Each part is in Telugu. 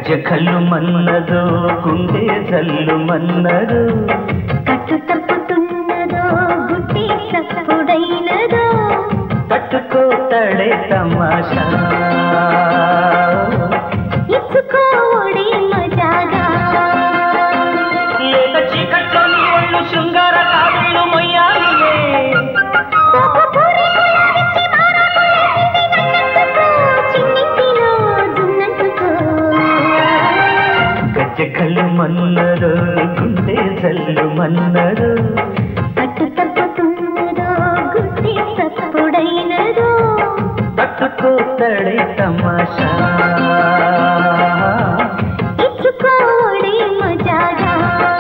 గజ్జ కళ్ళు మన్నదో గుండె జల్లు మన్నదో కట్టు తప్పుతున్నదో గుడ్డి తప్పుడైనదో పట్టుకో తడే తమాషా ఇచ్చుకోడే మజాగా లేత చీకట్లో నీ ఒళ్ళు శృంగార కావిళ్ళు మొయ్యాలిలే సోపుపూరి కులాలిచ్చి మారాకులేసింది నన్నెత్తుకో, చిన్నింటిలో జున్నంటుకో. గజ్జ కళ్ళు మన్నదో గుండె జల్లు మన్నదో కట్టు తప్పుతున్నదో గుడ్డి తప్పుడైనదో పట్టుకో తడే తమాషా ఇచ్చుకోడే మజాగా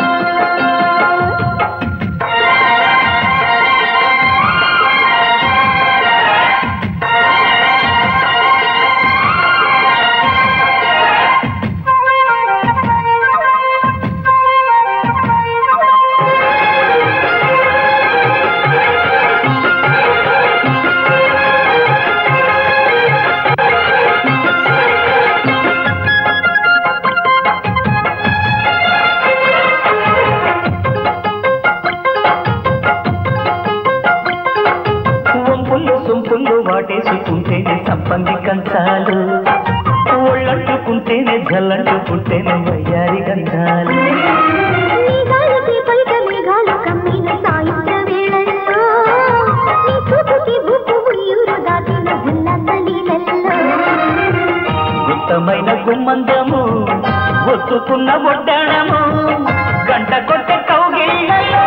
వంపులు సొంపులు వాటేసుకుంటేనే సంపంగి కంచాలు ఒళ్ళంటుకుంటేనే జల్లంటుకుంటేనే వయ్యారి గంధాలు మేఘాలకి పైట మేఘాలు కమ్మిన సాయంత్ర వేళల్లో నీ చూపుకి బుబ్బు ఉయ్యూరు దాటిన ఉల్లాసలీలల్లో గుత్తమైన గుమ్మందము ఒత్తుకున్న ఒడ్డాణము గంట కొట్టే కౌగిళ్ళలో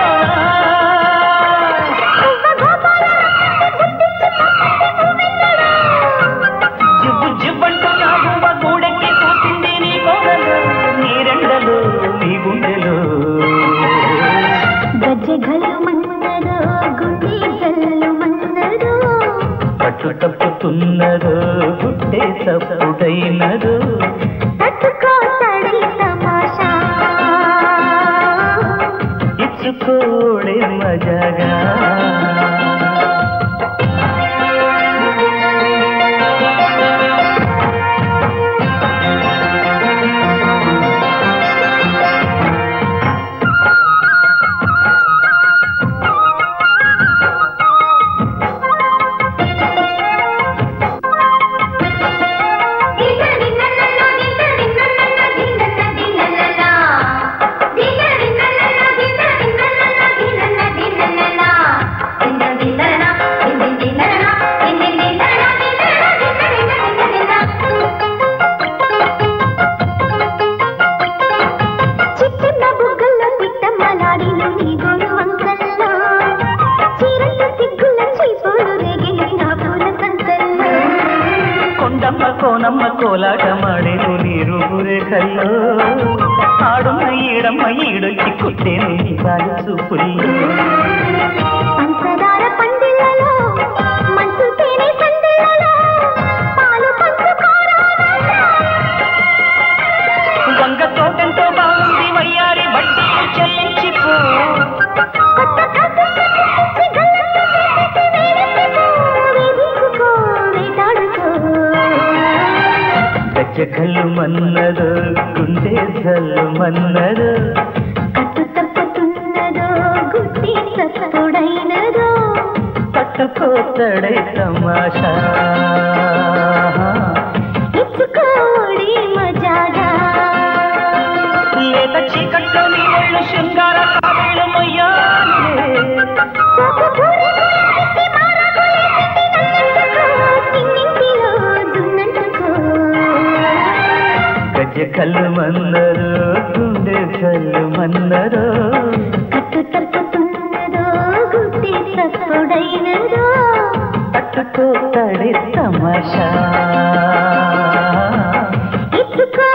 జిబ్బు జిబ్బంటూ నా గుమ్మ గూడెక్కి కూర్చుంది నీ కోడలు నీ రెండలు నీ గుండెలు గజ్జె గల్లు మన్నదో గుండె జల్లు మన్నదో పట్టు తప్పుతున్నదో గుడ్డే తప్పుడైనదో తట్టుకో తడి తమాషా ఇచ్చుకోడే మజాగా చిట్టన్న బుగ్గల్లో పిట్టమ్మలాడిను నీ గోరు వంకల్లో చీరల్లో సిగ్గుల చీపోలు రేగిన నా పూల సంతల్లో కొండమ్మ కోనమ్మ కోలాటమాడేను నీరు గురేఖల్లో ఆడున్న ఈడమ్మ ఈడొచ్చి కుట్టేను నీ కాలు చూపుల్లో పంచదార పందిళ్ళలో మంచు తేనె సందిళ్ళలో పాలు పంచుకోరాదట. వంగ తోటంతో బాగుంది వయ్యారి వడ్డీ చెల్లించిపో కొత్త కసుకు తెచ్చి గల్లతో పెట్టేసి వేడెత్తిపో, వేధించుకో, వేటాడుకో. గజ్జ కళ్ళు మన్నదో గుండె జల్లు మన్నదో కట్టు తప్పుతున్నదో గుడ్డి తప్పుడైనదో పట్టుకోతడై తమాషా ఇచ్చుకోడి మజాగా లేత చీకట్లో నీ ఒళ్ళు శృంగార కావేళ్ళు మొయ్యాలి సోపుపూరి కులాలిచ్చి మారాకులేసింది నన్నెత్తుకో, చిన్నింటిలో జున్నంటుకో. గజ్జ కళ్ళు మన్నరు గుండె జల్లు మన్నరు కట్టు తప్పుతున్నదో గుడ్డి తప్పుడైనదో పట్టుకోతడే తమాషా ఇచ్చుకో